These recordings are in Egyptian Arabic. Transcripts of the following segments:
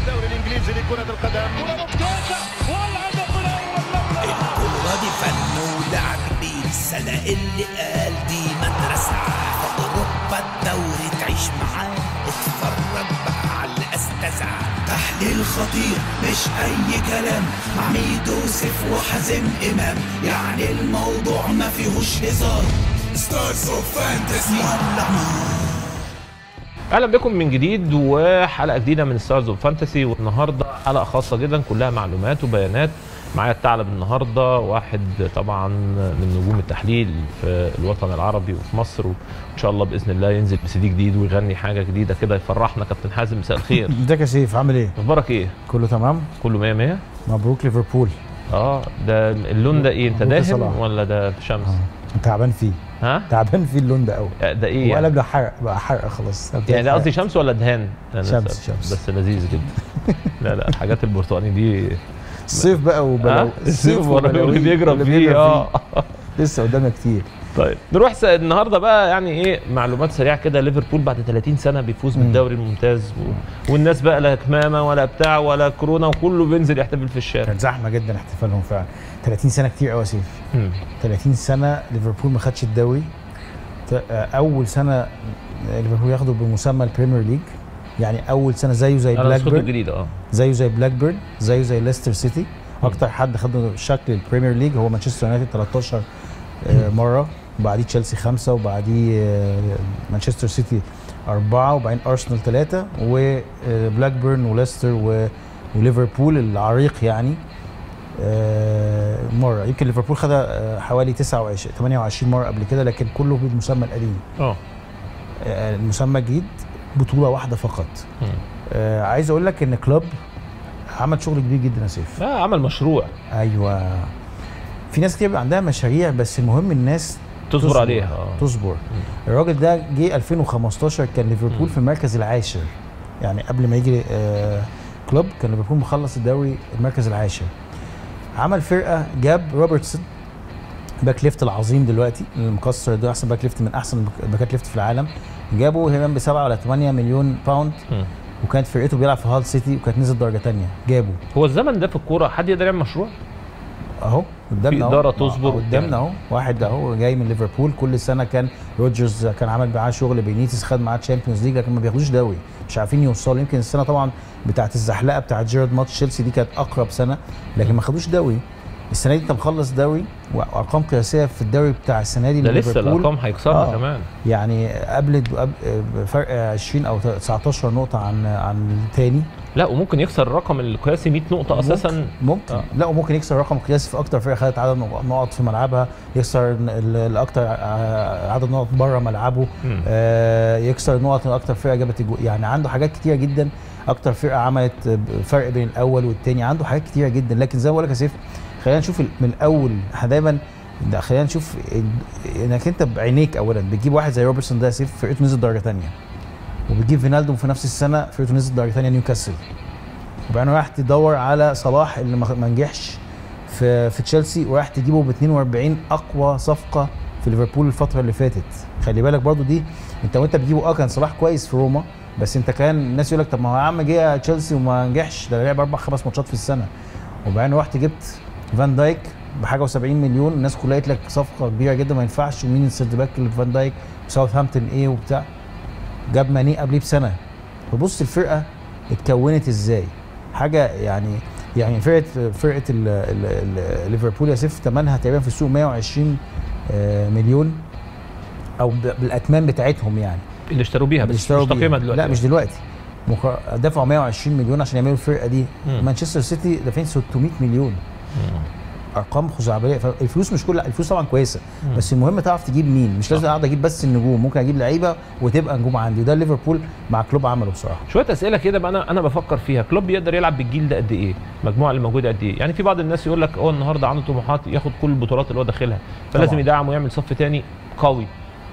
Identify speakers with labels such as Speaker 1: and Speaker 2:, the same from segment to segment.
Speaker 1: الدوري الانجليزي لكرة القدم
Speaker 2: الكورة دي فن ولعب بيه السنة اللي قال دي مدرسة في أوروبا الدوري تعيش معاه اتفرج بقى على الأستاذة تحليل خطير مش أي كلام مع ميدو سيف وحازم إمام يعني الموضوع ما فيهوش هزار ستارز اوف فانتسي ولع نار
Speaker 3: اهلا بكم من جديد وحلقه جديده من ستارز اوف فانتسي والنهارده حلقه خاصه جدا كلها معلومات وبيانات معايا الثعلب النهارده واحد طبعا من نجوم التحليل في الوطن العربي وفي مصر وان شاء الله باذن الله ينزل بسي دي جديد ويغني حاجه جديده كده يفرحنا كابتن حازم مساء الخير
Speaker 4: ازيك يا سيف عامل ايه؟
Speaker 3: اخبارك ايه
Speaker 4: كله تمام؟
Speaker 3: كله 100 100
Speaker 4: مبروك ليفربول
Speaker 3: اه ده اللون ده ايه انت
Speaker 4: مبروك
Speaker 3: داهم
Speaker 4: لصلاح.
Speaker 3: ولا ده شمس
Speaker 4: آه. تعبان فيه
Speaker 3: ها
Speaker 4: تعبان فيه اللون ده قوي
Speaker 3: ده ايه يعني,
Speaker 4: وقلب ده حرق بقى حرق خلاص
Speaker 3: يعني ده قصدي شمس ولا دهان أنا
Speaker 4: شمس،
Speaker 3: سألت.
Speaker 4: شمس.
Speaker 3: بس لذيذ جدا لا لا الحاجات البرتقاني دي
Speaker 4: الصيف بقى وبلو
Speaker 3: ها؟ الصيف اللي بيجرب فيه اه
Speaker 4: لسه قدامنا كتير
Speaker 3: طيب نروح س- النهارده بقى يعني ايه معلومات سريعه كده ليفربول بعد 30 سنه بيفوز بالدوري الممتاز و... والناس بقى لا كمامه ولا بتاع ولا كورونا وكله بينزل يحتفل في الشارع
Speaker 4: كانت زحمه جدا احتفالهم فعلا 30 سنه كتير قوي يا سيف
Speaker 3: مم.
Speaker 4: 30 سنه ليفربول ما خدش الدوري ت- آه، اول سنه ليفربول ياخده بمسمى البريمير ليج يعني اول سنه زيه زي
Speaker 3: انا
Speaker 4: بلاك
Speaker 3: نسخته
Speaker 4: بيرن
Speaker 3: الجديده اه
Speaker 4: زيه زي بلاك بيرن زيه زي ليستر سيتي اكتر حد خد شكل البريمير ليج هو مانشستر يونايتد 13 آه، مره وبعديه تشيلسي خمسه وبعديه آه، مانشستر سيتي اربعه وبعدين ارسنال ثلاثه وبلاك بيرن وليستر و- وليفربول العريق يعني آه، مره يمكن ليفربول خدها آه، حوالي 29 28 مره قبل كده لكن كله بالمسمى القديم
Speaker 3: اه
Speaker 4: آه، المسمى الجديد بطوله واحده فقط
Speaker 3: مم.
Speaker 4: آه، عايز اقول لك ان كلوب عمل شغل كبير جدا يا سيف
Speaker 3: لا عمل مشروع
Speaker 4: ايوه في ناس كتير بيبقى عندها مشاريع بس المهم الناس
Speaker 3: تصبر عليها اه
Speaker 4: تصبر الراجل ده جه 2015 كان ليفربول في المركز العاشر يعني قبل ما يجي آه كلوب كان ليفربول مخلص الدوري المركز العاشر عمل فرقه جاب روبرتسون باك ليفت العظيم دلوقتي اللي مكسر ده احسن باك ليفت من احسن باكات ليفت في العالم جابه هنا ب 7 ولا 8 مليون باوند
Speaker 3: مم.
Speaker 4: وكانت فرقته بيلعب في هال سيتي وكانت نزل درجه ثانيه جابه
Speaker 3: هو الزمن ده في الكوره حد يقدر يعمل مشروع
Speaker 4: اهو قدامنا
Speaker 3: في
Speaker 4: أهو.
Speaker 3: إدارة
Speaker 4: آه،
Speaker 3: تصبر
Speaker 4: قدامنا اهو واحد اهو جاي من ليفربول كل سنه كان روجرز كان عمل معاه شغل بينيتس خد معاه تشامبيونز ليج لكن ما بياخدوش دوري مش عارفين يوصلوا يمكن السنه طبعا بتاعت الزحلقه بتاعت جيرارد ماتش تشيلسي دي كانت اقرب سنه لكن ما خدوش دوري السنه دي انت مخلص دوري وارقام قياسيه في الدوري بتاع السنه دي
Speaker 3: ده لسه
Speaker 4: لليفربول.
Speaker 3: الارقام هيكسرها
Speaker 4: آه.
Speaker 3: كمان
Speaker 4: يعني قبل قبل- فرق 20 او 19 نقطه عن عن الثاني
Speaker 3: لا وممكن يكسر الرقم القياسي 100 نقطه اساسا
Speaker 4: ممكن
Speaker 3: آه.
Speaker 4: آه. لا وممكن يكسر رقم قياسي في اكتر فرقه خدت عدد نقط في ملعبها يكسر ال- الاكتر ع- عدد نقط بره ملعبه
Speaker 3: مم.
Speaker 4: آه يكسر نقط من اكتر فرقه جابت الجو- يعني عنده حاجات كتيره جدا اكتر فرقه عملت فرق بين الاول والثاني عنده حاجات كتيره جدا لكن زي ما بقول لك يا سيف خلينا نشوف ال- من الاول احنا دايما ده خلينا نشوف ال- انك انت بعينيك اولا بتجيب واحد زي روبرتسون ده يا سيف فرقته نزل درجه ثانيه وبتجيب فينالدو في نفس السنه فرقته نزل درجه ثانيه نيوكاسل وبعدين رايح تدور على صلاح اللي ما ما نجحش في في تشيلسي ورايح تجيبه ب 42 اقوى صفقه في ليفربول الفتره اللي فاتت خلي بالك برضو دي انت وانت بتجيبه اه كان صلاح كويس في روما بس انت كان الناس يقول لك طب ما هو يا عم جه تشيلسي وما نجحش ده لعب اربع خمس ماتشات في السنه وبعدين رحت جبت فان دايك بحاجه و70 مليون الناس كلها قالت لك صفقه كبيره جدا ما ينفعش ومين السيرد باك اللي في فان دايك وساوثهامبتون ايه وبتاع جاب ماني قبليه بسنه فبص الفرقه اتكونت ازاي حاجه يعني يعني فرقه فرقه ال- ال- ال- ليفربول يا سيف ثمنها تقريبا في السوق 120 آه، مليون او ب- بالاثمان بتاعتهم يعني
Speaker 3: اللي اشتروا بيها بس مش
Speaker 4: بيشتروا بيها.
Speaker 3: تقييمها دلوقتي
Speaker 4: لا مش دلوقتي مك- دفعوا 120 مليون عشان يعملوا الفرقه دي
Speaker 3: مم.
Speaker 4: مانشستر سيتي دافعين 600 مليون
Speaker 3: مم.
Speaker 4: ارقام خزعبليه فالفلوس مش كل الفلوس طبعا كويسه
Speaker 3: مم.
Speaker 4: بس المهم تعرف تجيب مين مش لازم اقعد اجيب بس النجوم ممكن اجيب لعيبه وتبقى نجوم عندي وده ليفربول مع كلوب عمله بصراحه
Speaker 3: شويه اسئله كده بقى انا انا بفكر فيها كلوب يقدر يلعب بالجيل ده قد ايه المجموعه اللي موجوده قد ايه يعني في بعض الناس يقول لك هو النهارده عنده طموحات ياخد كل البطولات اللي هو داخلها فلازم
Speaker 4: طبعاً.
Speaker 3: يدعم ويعمل صف تاني قوي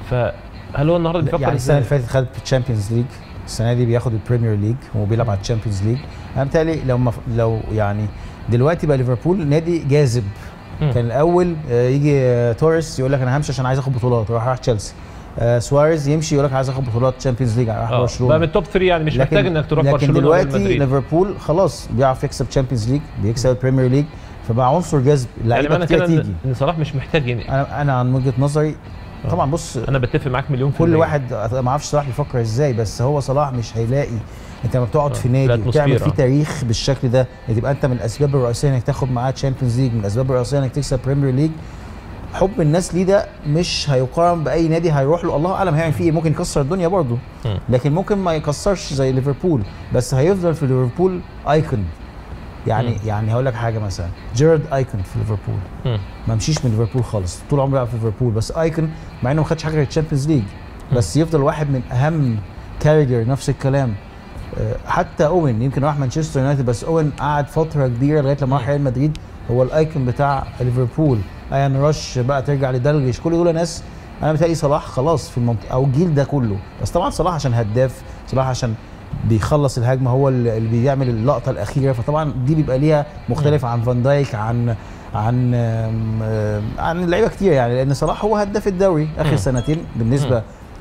Speaker 3: فهل هو النهارده بيفكر
Speaker 4: يعني السنه
Speaker 3: ازاي
Speaker 4: اللي فاتت خد الشامبيونز ليج السنه دي بياخد البريمير ليج وهو بيلعب على الشامبيونز ليج انا بتهيألي لو مف... لو يعني دلوقتي بقى ليفربول نادي جاذب
Speaker 3: مم.
Speaker 4: كان الاول آه، يجي آه، توريس يقول لك انا همشي عشان عايز اخد بطولات راح راح تشيلسي آه سواريز يمشي يقول لك عايز اخد بطولات تشامبيونز ليج راح
Speaker 3: اه
Speaker 4: برشلونه
Speaker 3: بقى من التوب 3 يعني مش محتاج انك تروح
Speaker 4: لكن
Speaker 3: برشلونه
Speaker 4: دلوقتي
Speaker 3: ولا مدريد
Speaker 4: ليفربول خلاص بيعرف يكسب تشامبيونز ليج بيكسب البريمير ليج فبقى عنصر جذب
Speaker 3: يعني
Speaker 4: اللعيبه
Speaker 3: معنى
Speaker 4: كتير
Speaker 3: كده
Speaker 4: تيجي
Speaker 3: ان إن صلاح مش محتاج يعني
Speaker 4: انا انا عن وجهه نظري طبعا بص
Speaker 3: انا بتفق معاك مليون في
Speaker 4: كل
Speaker 3: المية.
Speaker 4: واحد ما اعرفش صلاح بيفكر ازاي بس هو صلاح مش هيلاقي انت لما بتقعد
Speaker 3: آه،
Speaker 4: في نادي
Speaker 3: الأتموسفير،
Speaker 4: وتعمل فيه
Speaker 3: آه.
Speaker 4: تاريخ بالشكل ده تبقى انت من الاسباب الرئيسيه انك تاخد معاه تشامبيونز ليج من الاسباب الرئيسيه انك تكسب بريمير ليج حب الناس ليه ده مش هيقارن باي نادي هيروح له الله اعلم هيعمل فيه ايه ممكن يكسر الدنيا برضه
Speaker 3: مم.
Speaker 4: لكن ممكن ما يكسرش زي ليفربول بس هيفضل في ليفربول ايكون يعني
Speaker 3: مم.
Speaker 4: يعني هقول لك حاجه مثلا جيرارد ايكون في ليفربول
Speaker 3: مم.
Speaker 4: ما مشيش من ليفربول خالص طول عمره بيلعب في ليفربول بس ايكون مع انه ما خدش حاجه غير الشامبيونز ليج بس يفضل واحد من اهم كاريجر نفس الكلام آه، حتى اوين يمكن راح مانشستر يونايتد بس اوين قعد فتره كبيره لغايه لما راح ريال مدريد هو الايكون بتاع ليفربول ايان رش بقى ترجع لدلجش كل دول ناس انا متهيألي صلاح خلاص في المنطقه او الجيل ده كله بس طبعا صلاح عشان هداف صلاح عشان بيخلص الهجمه هو اللي اللي بيعمل اللقطه الاخيره فطبعا دي بيبقى ليها مختلف عن فان دايك عن عن آم، آم، عن لعيبه كتير يعني لان صلاح هو هداف الدوري اخر
Speaker 3: مم.
Speaker 4: سنتين بالنسبه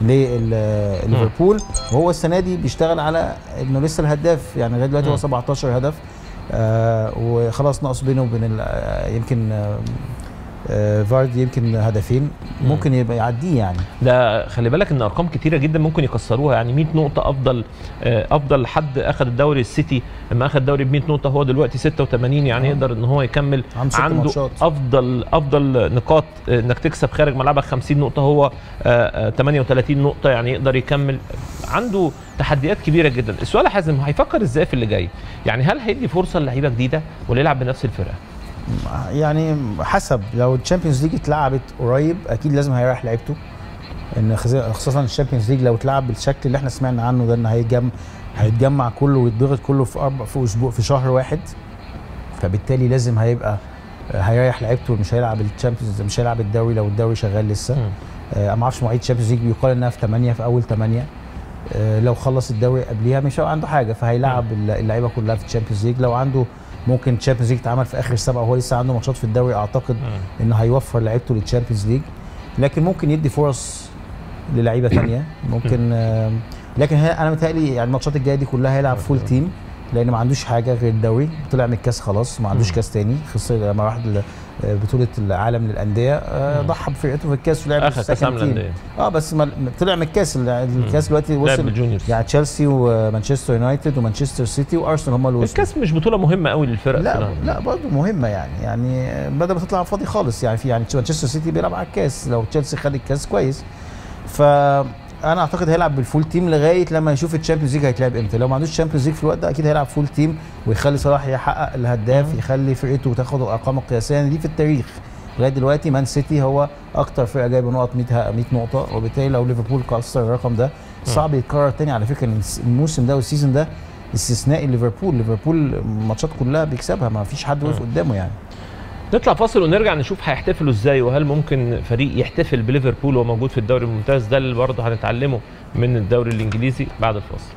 Speaker 4: لليفربول وهو السنه دي بيشتغل على انه لسه الهداف يعني لغايه دلوقتي هو
Speaker 3: مم.
Speaker 4: 17 هدف آه وخلاص ناقص بينه وبين ال- آه، يمكن آه، آه فاردي يمكن هدفين ممكن يبقى يعديه يعني
Speaker 3: ده خلي بالك ان ارقام كتيره جدا ممكن يكسروها يعني 100 نقطه افضل آه، افضل حد اخذ الدوري السيتي لما اخذ الدوري ب 100 نقطه هو دلوقتي 86 يعني
Speaker 4: آه.
Speaker 3: يقدر ان هو يكمل
Speaker 4: عنده ست
Speaker 3: عنده
Speaker 4: ماتشات.
Speaker 3: افضل افضل نقاط آه، انك تكسب خارج ملعبك 50 نقطه هو آه، آه، 38 نقطه يعني يقدر يكمل عنده تحديات كبيره جدا السؤال يا حازم هيفكر ازاي في اللي جاي يعني هل هيدي فرصه للعيبه جديده ولا يلعب بنفس الفرقه
Speaker 4: يعني حسب لو الشامبيونز ليج اتلعبت قريب اكيد لازم هيريح لعيبته ان خص- خصوصا الشامبيونز ليج لو اتلعب بالشكل اللي احنا سمعنا عنه ده ان هيجم هيتجمع كله ويتضغط كله في اربع في اسبوع في شهر واحد فبالتالي لازم هيبقى هيريح لعيبته مش هيلعب الشامبيونز مش هيلعب الدوري لو الدوري شغال لسه
Speaker 3: مم.
Speaker 4: آه، انا ما اعرفش مواعيد الشامبيونز ليج بيقال انها في 8 في اول 8 آه، لو خلص الدوري قبليها مش هيبقى عنده حاجه فهيلعب اللعيبه كلها في الشامبيونز ليج لو عنده ممكن الشامبيونز ليج يتعمل في اخر سبعه وهو لسه عنده ماتشات في الدوري اعتقد
Speaker 3: مم.
Speaker 4: انه هيوفر لعيبته للتشامبيونز ليج لكن ممكن يدي فرص للعيبه ثانيه ممكن آم، لكن هي- انا متهيألي يعني الماتشات الجايه دي كلها هيلعب فول تيم لان ما عندوش حاجه غير الدوري طلع من الكاس خلاص ما عندوش
Speaker 3: مم.
Speaker 4: كاس تاني خسر لما راح ل- بطوله العالم للانديه آه،
Speaker 3: مم.
Speaker 4: ضحى بفرقته في الكاس ولعب
Speaker 3: اخذ كاس
Speaker 4: السكند
Speaker 3: العالم
Speaker 4: تيم.
Speaker 3: للانديه
Speaker 4: اه بس ما طلع من الكاس الكاس دلوقتي
Speaker 3: لعب
Speaker 4: وصل
Speaker 3: بالجونيورز
Speaker 4: يعني تشيلسي ومانشستر يونايتد ومانشستر سيتي وارسنال هم اللي وصلوا
Speaker 3: الكاس مش بطوله مهمه قوي للفرق
Speaker 4: لا
Speaker 3: بصراحة.
Speaker 4: لا برضه مهمه يعني يعني بدل ما تطلع على الفاضي خالص يعني في يعني مانشستر سيتي بيلعب على الكاس لو تشيلسي خد الكاس كويس فانا اعتقد هيلعب بالفول تيم لغايه لما يشوف الشامبيونز ليج هيتلعب امتى لو ما عندوش الشامبيونز ليج في الوقت ده اكيد هيلعب فول تيم ويخلي صلاح يحقق الهداف
Speaker 3: مم.
Speaker 4: يخلي فرقته تاخد الارقام القياسيه يعني دي في التاريخ لغايه دلوقتي مان سيتي هو اكتر فرقه جايبه نقط 100 100 نقطه وبالتالي لو ليفربول كسر الرقم ده صعب يتكرر تاني على فكره إن الموسم ده والسيزون ده استثنائي ليفربول ليفربول الماتشات كلها بيكسبها ما فيش حد وقف قدامه يعني
Speaker 3: نطلع فاصل ونرجع نشوف هيحتفلوا ازاي وهل ممكن فريق يحتفل بليفربول وهو موجود في الدوري الممتاز ده اللي برضه هنتعلمه من الدوري الانجليزي بعد الفاصل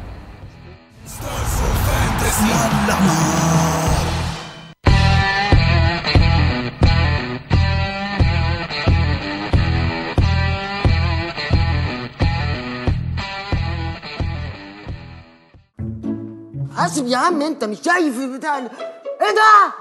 Speaker 5: حاسب يا عم انت مش شايف بتاع ال- ايه ده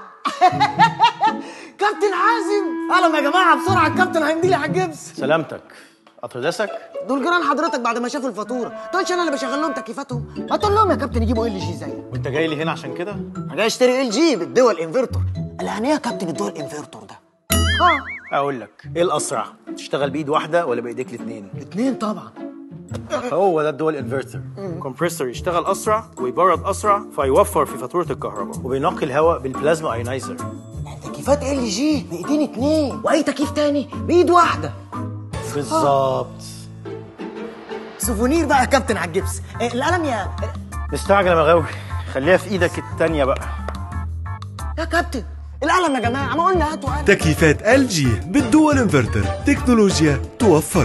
Speaker 5: كابتن حازم اهلا يا جماعه بسرعه الكابتن هيمضي لي على الجبس
Speaker 6: سلامتك اتردسك
Speaker 5: دول جيران حضرتك بعد ما شافوا الفاتوره تقولش انا اللي بشغل لهم تكييفاتهم ما تقول لهم يا كابتن يجيبوا ال جي زيك
Speaker 6: وانت جاي لي هنا عشان كده
Speaker 5: انا جاي اشتري ال جي بالدول انفرتور قال يعني ايه يا كابتن الدول انفرتور ده اه
Speaker 6: اقول لك ايه الاسرع تشتغل بايد واحده ولا بايديك الاثنين
Speaker 5: اتنين طبعا
Speaker 6: هو ده الدول انفرتر كومبريسور يشتغل اسرع ويبرد اسرع فيوفر في فاتوره الكهرباء وبينقي الهواء بالبلازما ايونايزر
Speaker 5: تكييفات ال جي بايدين اتنين واي تكييف تاني بايد واحده
Speaker 6: بالظبط
Speaker 5: سوفونير بقى يا كابتن على الجبس إيه القلم يا
Speaker 6: مستعجل يا مغاوي خليها في ايدك التانية بقى
Speaker 5: يا كابتن القلم يا جماعه ما قلنا هاتوا قلم
Speaker 7: تكييفات ال جي بالدول انفرتر تكنولوجيا توفر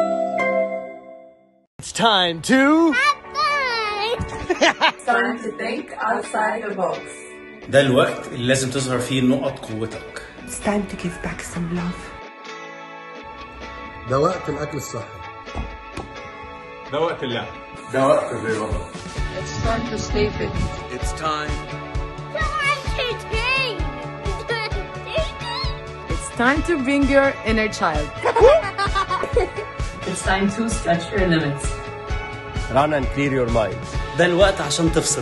Speaker 8: Time to think outside the box.
Speaker 6: ده الوقت اللي لازم تظهر فيه نقط قوتك
Speaker 5: It's time to give back some love
Speaker 9: ده وقت الاكل الصحي ده وقت اللعب
Speaker 10: ده وقت الرياضة
Speaker 8: It's time to stay fit.
Speaker 2: It's time
Speaker 8: It's time to bring your inner child. it's time to stretch your limits.
Speaker 10: Run and clear your mind
Speaker 6: ده الوقت عشان تفصل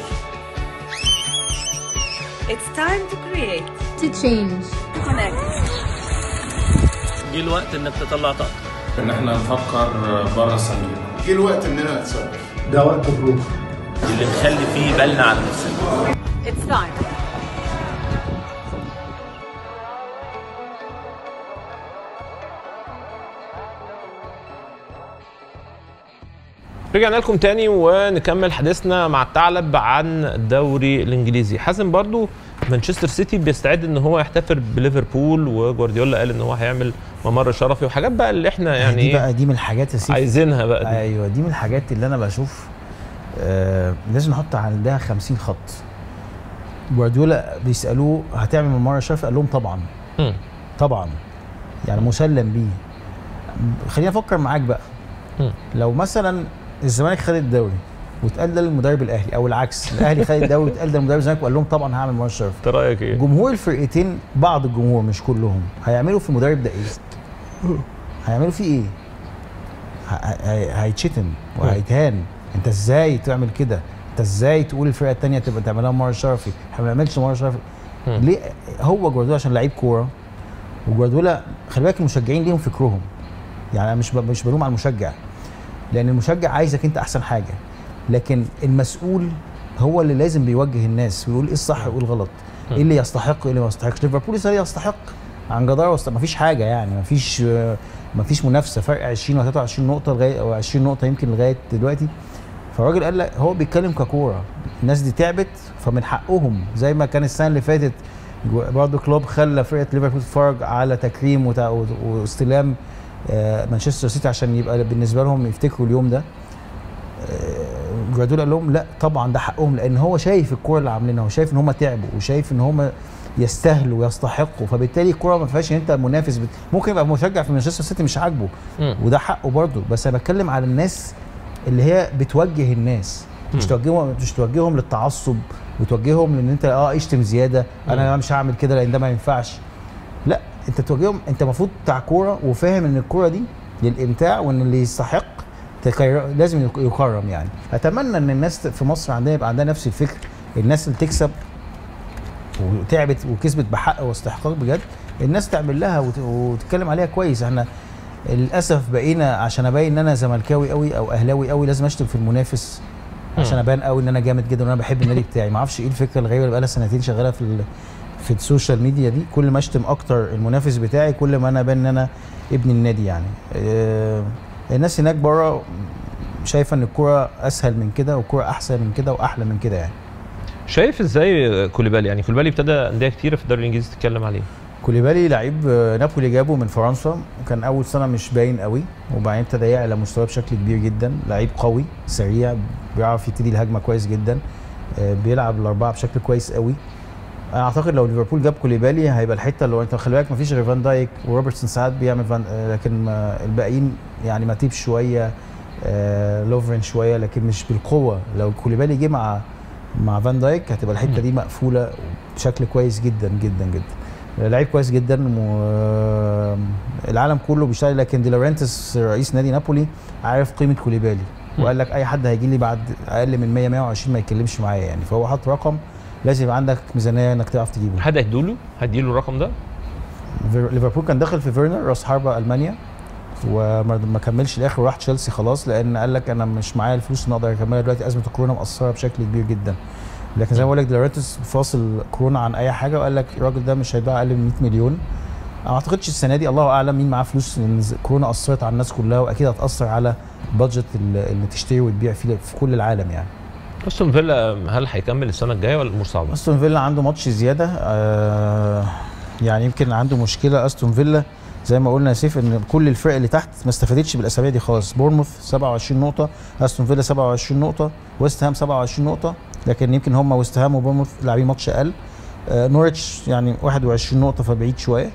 Speaker 8: It's time to create.
Speaker 11: To change.
Speaker 8: To connect.
Speaker 6: جه الوقت انك تطلع طاقتك
Speaker 9: ان احنا نفكر بره الصندوق
Speaker 10: جه الوقت اننا نتصرف
Speaker 6: ده وقت الروح اللي نخلي فيه بالنا على نفسنا
Speaker 8: It's time.
Speaker 3: رجعنا لكم تاني ونكمل حديثنا مع الثعلب عن الدوري الانجليزي حازم برضو مانشستر سيتي بيستعد ان هو يحتفل بليفربول وجوارديولا قال ان هو هيعمل ممر شرفي وحاجات بقى اللي احنا يعني
Speaker 4: دي
Speaker 3: ايه
Speaker 4: بقى دي من الحاجات يا سيف
Speaker 3: عايزينها بقى دي.
Speaker 4: ايوه دي من الحاجات اللي انا بشوف آه لازم نحط عندها 50 خط جوارديولا بيسالوه هتعمل ممر شرفي قال لهم طبعا
Speaker 3: مم.
Speaker 4: طبعا يعني مسلم بيه خليني افكر معاك بقى
Speaker 3: مم.
Speaker 4: لو مثلا الزمالك خد الدوري واتقال ده للمدرب الاهلي او العكس الاهلي خد الدوري واتقال ده للمدرب الزمالك وقال لهم طبعا هعمل ممر شرفي
Speaker 3: انت رايك ايه؟
Speaker 4: جمهور الفرقتين بعض الجمهور مش كلهم هيعملوا في المدرب ده ايه؟ هيعملوا فيه ايه؟ ه- ه- هيتشتم وهيتهان انت ازاي تعمل كده؟ انت ازاي تقول الفرقه الثانيه تبقى تعملها ممر شرفي؟ احنا ما بنعملش ممر شرفي
Speaker 3: مم.
Speaker 4: ليه هو جوارديولا عشان لعيب كوره وجوارديولا خلي بالك المشجعين ليهم فكرهم يعني انا مش ب- مش بلوم على المشجع لان المشجع عايزك انت احسن حاجه لكن المسؤول هو اللي لازم بيوجه الناس ويقول ايه الصح وايه الغلط ايه اللي يستحق وايه اللي ما يستحقش ليفربول لسه يستحق عن جداره وست... مفيش حاجه يعني مفيش آه، مفيش منافسه فرق 20 ولا 23 نقطه لغايه او 20 نقطه يمكن لغايه دلوقتي فالراجل قال لك هو بيتكلم ككوره الناس دي تعبت فمن حقهم زي ما كان السنه اللي فاتت جو- برضه كلوب خلى فرقه ليفربول تتفرج على تكريم وت- و- واستلام آه، مانشستر سيتي عشان يبقى بالنسبه لهم يفتكروا اليوم ده آه، جوارديولا قال لهم لا طبعا ده حقهم لان هو شايف الكوره اللي عاملينها وشايف ان هم تعبوا وشايف ان هم يستاهلوا ويستحقوا فبالتالي الكوره ما فيهاش ان انت منافس بت... ممكن يبقى مشجع في مانشستر سيتي مش عاجبه
Speaker 3: مم.
Speaker 4: وده حقه برضه بس انا بتكلم على الناس اللي هي بتوجه الناس مش
Speaker 3: مم.
Speaker 4: توجههم مش توجههم للتعصب وتوجههم لان انت اه اشتم زياده انا مش هعمل كده لان ده ما ينفعش لا انت توجههم انت المفروض بتاع كوره وفاهم ان الكوره دي للامتاع وان اللي يستحق تكير... لازم يك- يكرم يعني اتمنى ان الناس في مصر عندنا يبقى عندها نفس الفكر الناس اللي تكسب وتعبت وكسبت بحق واستحقاق بجد الناس تعمل لها وت... وتتكلم عليها كويس احنا للاسف بقينا عشان ابين ان انا زملكاوي قوي او اهلاوي قوي لازم اشتم في المنافس عشان ابان قوي ان انا جامد جدا وانا بحب النادي بتاعي ما اعرفش ايه الفكره الغريبه اللي بقالها سنتين شغاله في ال... في السوشيال ميديا دي كل ما اشتم اكتر المنافس بتاعي كل ما انا ابان ان انا ابن النادي يعني آه، الناس هناك بره شايفه ان الكوره اسهل من كده والكوره احسن من كده واحلى من كده يعني
Speaker 3: شايف ازاي كوليبالي يعني كوليبالي ابتدى انديه كتيره في الدوري الانجليزي تتكلم عليه
Speaker 4: كوليبالي لعيب آه، نابولي جابه من فرنسا وكان اول سنه مش باين قوي وبعدين ابتدى يعلى مستواه بشكل كبير جدا لعيب قوي سريع بيعرف يبتدي الهجمه كويس جدا آه، بيلعب الاربعه بشكل كويس قوي انا اعتقد لو ليفربول جاب كوليبالي هيبقى الحته اللي هو انت خلي بالك مفيش غير فان دايك وروبرتسون ساعات بيعمل فان آه، لكن ما- الباقيين يعني ماتيب شويه آه، لوفرين شويه لكن مش بالقوه لو كوليبالي جه مع مع فان دايك هتبقى الحته دي مقفوله بشكل كويس جدا جدا جدا لعيب كويس جدا و... العالم كله بيشتغل لكن دي لورنتس رئيس نادي نابولي عارف قيمه كوليبالي وقال لك اي حد هيجي لي بعد اقل من 100 120 ما يتكلمش معايا يعني فهو حط رقم لازم يبقى عندك ميزانيه انك تعرف تجيبه
Speaker 3: حد هيدوله هديله الرقم ده
Speaker 4: فير- ليفربول كان داخل في فيرنر راس حربة المانيا وما ما كملش الاخر وراح تشيلسي خلاص لان قال لك انا مش معايا الفلوس ان اقدر اكملها دلوقتي ازمه الكورونا مأثره بشكل كبير جدا لكن زي ما بقول لك دلوريتس فاصل كورونا عن اي حاجه وقال لك الراجل ده مش هيتباع اقل من 100 مليون ما اعتقدش السنه دي الله اعلم مين معاه فلوس لان ز- كورونا اثرت على الناس كلها واكيد هتاثر على بادجت ال- اللي تشتري وتبيع فيه في كل العالم يعني
Speaker 3: استون فيلا هل هيكمل السنه الجايه ولا الامور صعبه؟
Speaker 4: استون فيلا عنده ماتش زياده آه يعني يمكن عنده مشكله استون فيلا زي ما قلنا يا سيف ان كل الفرق اللي تحت ما استفادتش بالاسابيع دي خالص بورموث 27 نقطه استون فيلا 27 نقطه ويست هام 27 نقطه لكن يمكن هم ويست هام وبورموث لاعبين ماتش اقل آه نورتش يعني 21 نقطه فبعيد شويه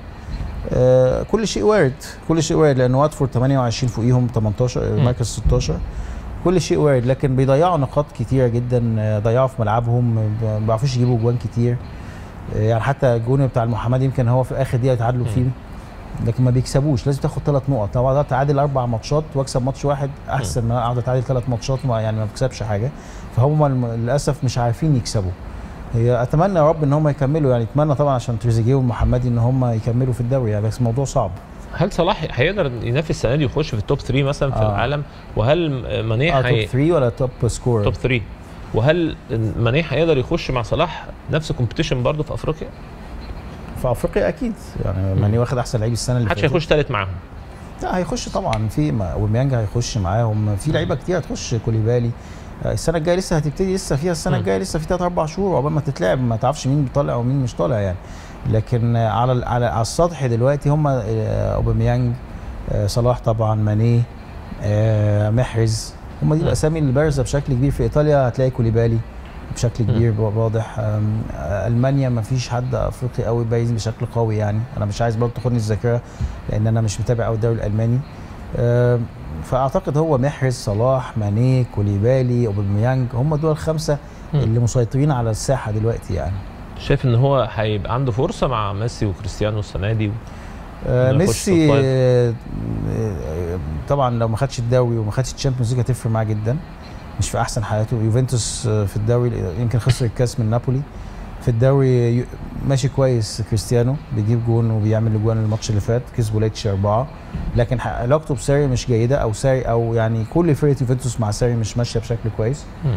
Speaker 4: آه كل شيء وارد كل شيء وارد لان واتفورد 28 فوقيهم 18 مركز 16 كل شيء وارد لكن بيضيعوا نقاط كتيره جدا آه، ضيعوا في ملعبهم ما بيعرفوش يجيبوا جوان كتير آه، يعني حتى الجون بتاع المحمدي يمكن هو في اخر دقيقه تعادلوا فيه لكن ما بيكسبوش لازم تاخد ثلاث نقط لو قدرت تعادل اربع ماتشات واكسب ماتش واحد احسن ما اقعد اتعادل ثلاث ماتشات ما يعني ما بكسبش حاجه فهم الم- للاسف مش عارفين يكسبوا هي اتمنى يا رب ان هم يكملوا يعني اتمنى طبعا عشان تريزيجيه والمحمدي ان هم يكملوا في الدوري يعني بس الموضوع صعب
Speaker 3: هل صلاح هيقدر ينافس السنه دي ويخش في التوب 3 مثلا في
Speaker 4: آه.
Speaker 3: العالم وهل ماني
Speaker 4: اه توب
Speaker 3: هي
Speaker 4: 3 ولا توب سكور
Speaker 3: توب 3 وهل ماني هيقدر يخش مع صلاح نفس الكومبيتيشن برضه في افريقيا؟
Speaker 4: في افريقيا اكيد يعني ماني واخد احسن لعيب السنه اللي
Speaker 3: محدش
Speaker 4: فاتت.
Speaker 3: هيخش ثالث معاهم
Speaker 4: لا هيخش طبعا في ما- وميانجا هيخش معاهم في لعيبه كتير هتخش كوليبالي آه، السنه الجايه لسه هتبتدي لسه فيها السنه
Speaker 3: مم.
Speaker 4: الجايه لسه في 3 4 شهور عقبال ما تتلعب ما تعرفش مين طالع ومين مش طالع يعني لكن آه، على ال- على على السطح دلوقتي هم آه، اوباميانج آه، صلاح طبعا ماني آه، محرز هم دي
Speaker 3: مم.
Speaker 4: الاسامي اللي بارزه بشكل كبير في ايطاليا هتلاقي كوليبالي بشكل كبير واضح آم، آه، المانيا ما فيش حد افريقي قوي باين بشكل قوي يعني انا مش عايز برضه تاخدني الذاكره لان انا مش متابع قوي الدوري الالماني آم، فاعتقد هو محرز صلاح ماني كوليبالي اوباميانج هم دول الخمسه
Speaker 3: مم.
Speaker 4: اللي مسيطرين على الساحه دلوقتي يعني
Speaker 3: شايف ان هو هيبقى عنده فرصه مع ميسي وكريستيانو السنه دي
Speaker 4: آه،
Speaker 3: إنه يخش
Speaker 4: ميسي
Speaker 3: توب فايف.
Speaker 4: آه، آه، طبعا لو ما خدش الدوري وما خدش الشامبيونز ليج هتفرق معاه جدا مش في احسن حالاته يوفنتوس آه، في الدوري يمكن خسر الكاس من نابولي في الدوري يو- ماشي كويس كريستيانو بيجيب جون وبيعمل اجوان الماتش اللي فات كسبوا ليتش اربعه لكن ح- علاقته بساري مش جيده او ساري او يعني كل فرقه يوفنتوس مع ساري مش ماشيه بشكل كويس
Speaker 3: مم.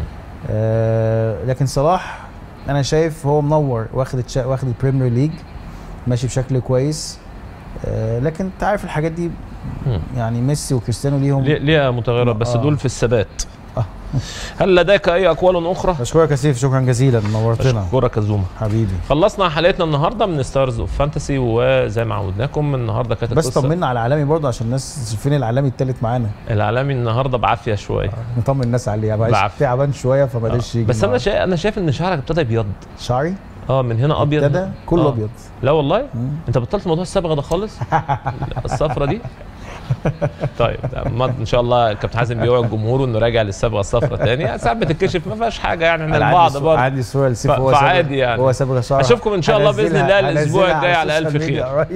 Speaker 4: آه لكن صلاح انا شايف هو منور واخد التشا- واخد البريمير ليج ماشي بشكل كويس آه لكن انت عارف الحاجات دي
Speaker 3: مم.
Speaker 4: يعني ميسي وكريستيانو ليهم
Speaker 3: ليه- ليها متغيرات بس
Speaker 4: آه.
Speaker 3: دول في الثبات
Speaker 4: آه.
Speaker 3: هل لديك اي اقوال اخرى؟
Speaker 4: بشكرك يا سيف شكرا جزيلا نورتنا
Speaker 3: اشكرك يا زوما
Speaker 4: حبيبي
Speaker 3: خلصنا حلقتنا النهارده من ستارز اوف فانتسي وزي ما عودناكم النهارده كانت
Speaker 4: بس
Speaker 3: القصة-
Speaker 4: طمنا على العالمي برضه عشان الناس فين العالمي التالت معانا
Speaker 3: العالمي النهارده بعافيه شويه
Speaker 4: نطمن الناس عليه معلش
Speaker 3: بعافية.
Speaker 4: تعبان شويه فماليش يجي
Speaker 3: بس انا
Speaker 4: النهاردة.
Speaker 3: شايف انا شايف ان شعرك ابتدى يبيض
Speaker 4: شعري
Speaker 3: اه من هنا ابيض
Speaker 4: ابتدى كله
Speaker 3: آه.
Speaker 4: ابيض
Speaker 3: لا والله
Speaker 4: مم.
Speaker 3: انت بطلت موضوع الصبغه ده خالص الصفرة دي طيب ما ان شاء الله كابتن حازم بيوعد جمهوره انه راجع للصبغه الصفراء تاني يعني ساعات بتتكشف ما فيهاش حاجه يعني من
Speaker 4: أنا عندي
Speaker 3: البعض
Speaker 4: صو-
Speaker 3: برضه
Speaker 4: عندي صوره لسيف
Speaker 3: ف-
Speaker 4: هو صبغ-
Speaker 3: فعادي يعني.
Speaker 4: هو صبغه شعر
Speaker 3: أشوفكم إن شاء الله بإذن الله الأسبوع الجاي على ألف خير.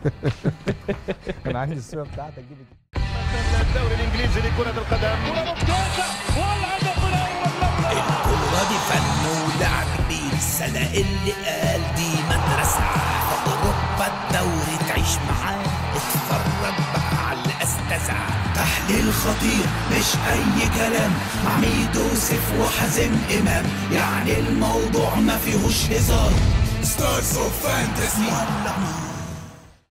Speaker 4: انا عندي الصوره بتاعتك دي
Speaker 1: الدوري الانجليزي لكرة القدم
Speaker 2: الكورة دي فن ولعب بيه السنة اللي قال دي مدرسة في أوروبا الدوري تعيش معاه اتفرج بقى على الأستاذة تحليل خطير مش أي كلام مع ميدو سيف وحازم إمام يعني الموضوع ما فيهوش هزار ستارز اوف فانتسي